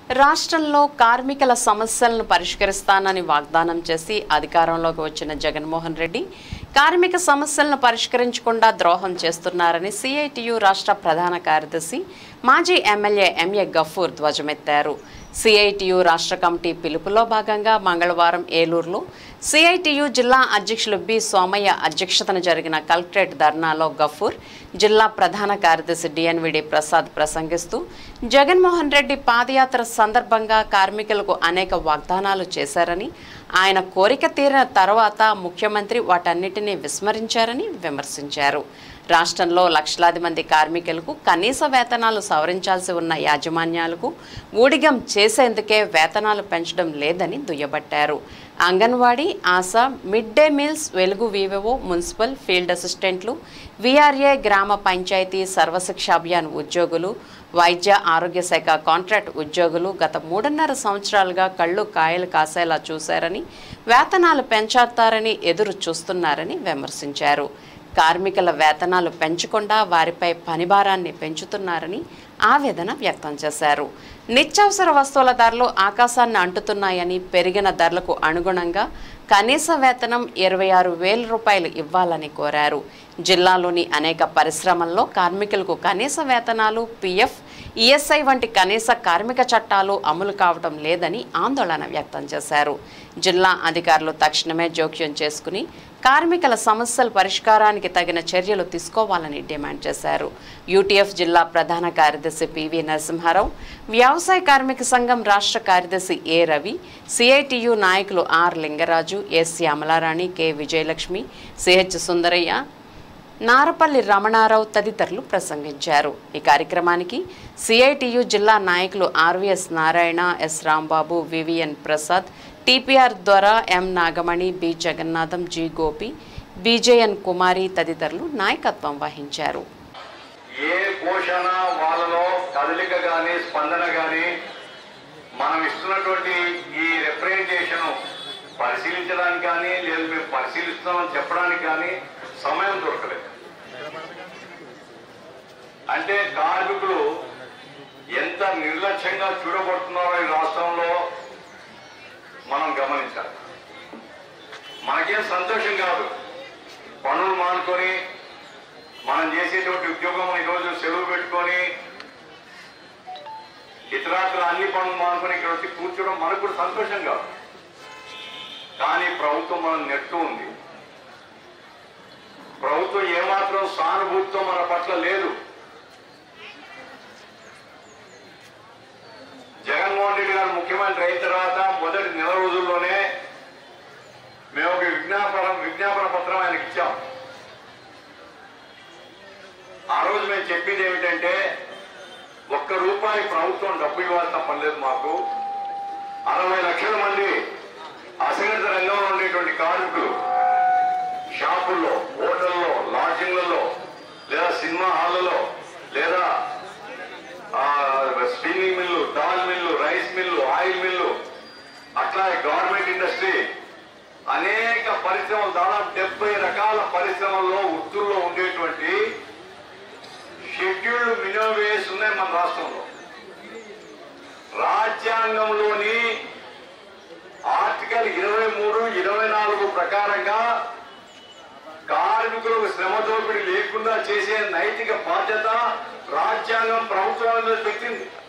రాష్ట్రంలో కార్మికుల సమస్యలను పరిష్కరిస్తానని వాగ్దానం చేసి అధికారంలోకి వచ్చిన జగన్మోహన్ రెడ్డి కార్మిక సమస్యలను పరిష్కరించకుండా ద్రోహం చేస్తున్నారని సిఐటియు రాష్ట్ర ప్రధాన కార్యదర్శి మాజీ ఎమ్మెల్యే ఎంఏ గఫూర్ ధ్వజమెత్తారు సిఐటియు రాష్ట్ర కమిటీ పిలుపులో భాగంగా మంగళవారం ఏలూరులో సిఐటియు జిల్లా అధ్యక్షులు బి సోమయ్య అధ్యక్షతన జరిగిన కలెక్టరేట్ ధర్నాలో గఫూర్ జిల్లా ప్రధాన కార్యదర్శి డిఎన్విడి ప్రసాద్ ప్రసంగిస్తూ జగన్మోహన్ రెడ్డి పాదయాత్ర సందర్భంగా కార్మికులకు అనేక వాగ్దానాలు చేశారని ఆయన కోరిక తీరిన తర్వాత ముఖ్యమంత్రి వాటన్నిటినీ విస్మరించారని విమర్శించారు రాష్ట్రంలో లక్షలాది మంది కార్మికులకు కనీస వేతనాలు సవరించాల్సి ఉన్న యాజమాన్యాలకు ఊడిగం చేసేందుకే వేతనాలు పెంచడం లేదని దుయ్యబట్టారు anganwadi ASHA mid day meals Velugu VO municipal field అసిస్టెంట్లు విఆర్ఏ గ్రామ పంచాయతీ సర్వశిక్ష అభియాన్ ఉద్యోగులు వైద్య ఆరోగ్య శాఖ కాంట్రాక్ట్ ఉద్యోగులు గత మూడున్నర సంవత్సరాలుగా కళ్ళు కాయలు కాసేలా చూశారని వేతనాలు పెంచేస్తారని ఎదురు చూస్తున్నారని విమర్శించారు కార్మికుల వేతనాలు పెంచకుండా వారిపై పనిభారాన్ని పెంచుతున్నారని ఆవేదన వ్యక్తం చేశారు నిత్యావసర వస్తువుల ధరలు ఆకాశాన్ని అంటుతున్నాయని పెరిగిన ధరలకు అనుగుణంగా కనీస వేతనం ఇరవై ఆరు వేల రూపాయలు ఇవ్వాలని కోరారు జిల్లాలోని అనేక పరిశ్రమల్లో కార్మికులకు కనీస వేతనాలు పిఎఫ్ ఈఎస్ఐ వంటి కనీస కార్మిక చట్టాలు అమలు కావడం లేదని ఆందోళన వ్యక్తం చేశారు జిల్లా అధికారులు తక్షణమే జోక్యం చేసుకుని కార్మికుల సమస్యల పరిష్కారానికి తగిన చర్యలు తీసుకోవాలని డిమాండ్ చేశారు యూటీఎఫ్ జిల్లా ప్రధాన కార్యదర్శి పివి నరసింహారావు వ్యవసాయ కార్మిక సంఘం రాష్ట్ర కార్యదర్శి ఏ రవి సిఐటియు నాయకులు R Lingaraju S Shyamala Rani K Vijayalakshmi CH Sundaraiah Narapalli Ramana Rao తదితరులు ప్రసంగించారు ఈ కార్యక్రమానికి సిఐటియు జిల్లా నాయకులు RVS Narayana S Rambabu VVN Prasad TPR ద్వారా M Nagamani B Jagannatham G Gopi BJN Kumari తదితరులు నాయకత్వం వహించారు ఏ పోషణ వాళ్ళలో కదలిక కానీ స్పందన కానీ మనం ఇస్తున్నటువంటి ఈ రిప్రజెంటేషన్ పరిశీలించడానికి కానీ లేదు మేము పరిశీలిస్తున్నామని చెప్పడానికి కానీ సమయం దొరకలేదు అంటే కార్మికులు ఎంత నిర్లక్ష్యంగా చూడబడుతున్నారో ఈ రాష్ట్రంలో మనం గమనించాలి మనకేం సంతోషం కాదు పనులు మానుకొని మనం చేసేటువంటి ఉద్యోగం ఈరోజు సెలవు పెట్టుకొని ఇతరాత్ర అన్ని పనులు మానుకొని ఇక్కడ వచ్చి కూర్చోవడం మనకు కూడా సంతోషం కాదు కానీ ప్రభుత్వం మనం నెట్టు ఉంది ప్రభుత్వం ఏమాత్రం సానుభూతితో మన పట్ల లేదు జగన్మోహన్ రెడ్డి గారు ముఖ్యమంత్రి అయిన తర్వాత మొదటి నెల రోజుల్లోనే మేము ఒక విజ్ఞాపన విజ్ఞాపన పత్రం ఆయనకి ఇచ్చాం ఆ రోజు మేము చెప్పింది ఏమిటంటే ఒక్క రూపాయి ప్రభుత్వం డబ్బు ఇవ్వాల్సిన పని లేదు మాకు అరవై లక్షల మంది అసంఘటిత రంగంలో ఉండేటువంటి కార్మికులు షాపుల్లో హోటల్లో లాడ్జింగ్లలో లేదా సినిమా హాళ్లలో లేదా ఆ, spinning mill dal mill rice mill oil mill అట్లా గవర్నమెంట్ ఇండస్ట్రీ అనేక పరిశ్రమలు దాదాపు డెబ్బై రకాల పరిశ్రమల్లో వృత్తుల్లో ఉండేటువంటి షెడ్యూల్డ్ మినిమం వేస్ ఉన్నాయి మన రాష్ట్రంలో రాజ్యాంగంలోని ఆర్టికల్ ఇరవై మూడు ఇరవై నాలుగు ప్రకారంగా కార్మికులకు శ్రమ దోపిడీ లేకుండా చేసే నైతిక బాధ్యత రాజ్యాంగం ప్రభుత్వం మీద పెట్టింది